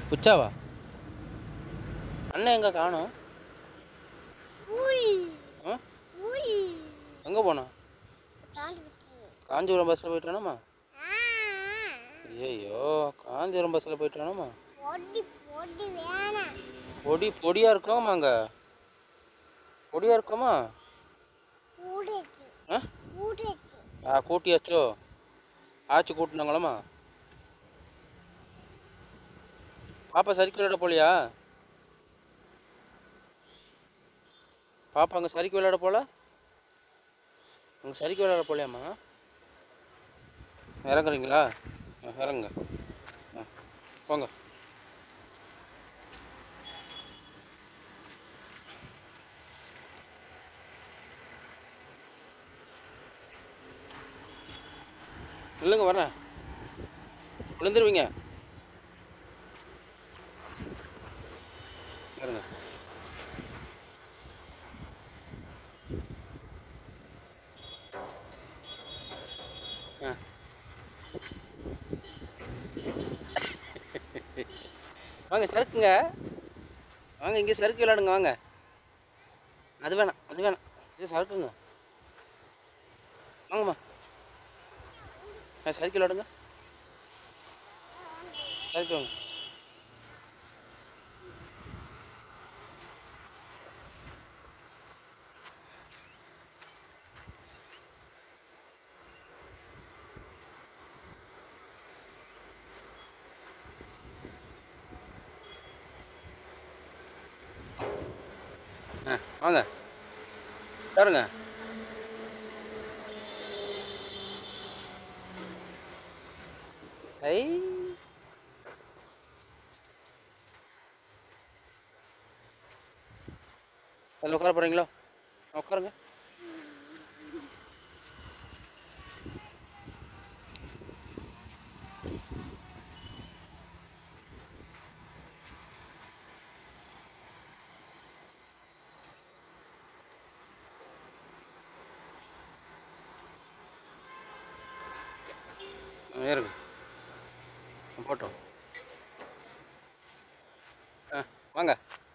உச்சாவா அண்ணன் எங்கே காணோம் ஆ எங்கே போனான் காஞ்சிபுரம் பஸ்ஸில் போயிட்டானாமா ஐயோ காஞ்சிபுரம் பஸ்ஸில் போயிட்டானாமா பொடி பொடியாக இருக்கோமா அங்கே பொடியாக இருக்கோமா ஆ ஆ கூட்டியாச்சோ ஆச்சு கூட்டினாங்களாம்மா பாப்பா சறுக்கி விளையாட போலியா பாப்பா அங்கே சறுக்கி விளையாட போல அங்கே சறுக்கி விளையாட போலியாம்மா இறங்குறீங்களா ஆ, இறங்குங்க ஆ போங்க இல்லைங்க வரேன் விழுந்துருவீங்க இருங்க ஆ வாங்க சறுக்குங்க வாங்க இங்கே சறுக்கு விளையாடுங்க வாங்க அது வேணாம் அது வேணாம் இது சறுக்குங்க வாங்கம்மா ஆ சறுக்கு விளையாடுங்க சறுக்கு வாங்க ஆ வாங்க தருங்க ஐ அதில் உட்கார போகிறீங்களோ உட்காருங்க ஆ, ஏறுங்க ஆ, போட்டோம் ஆ வாங்க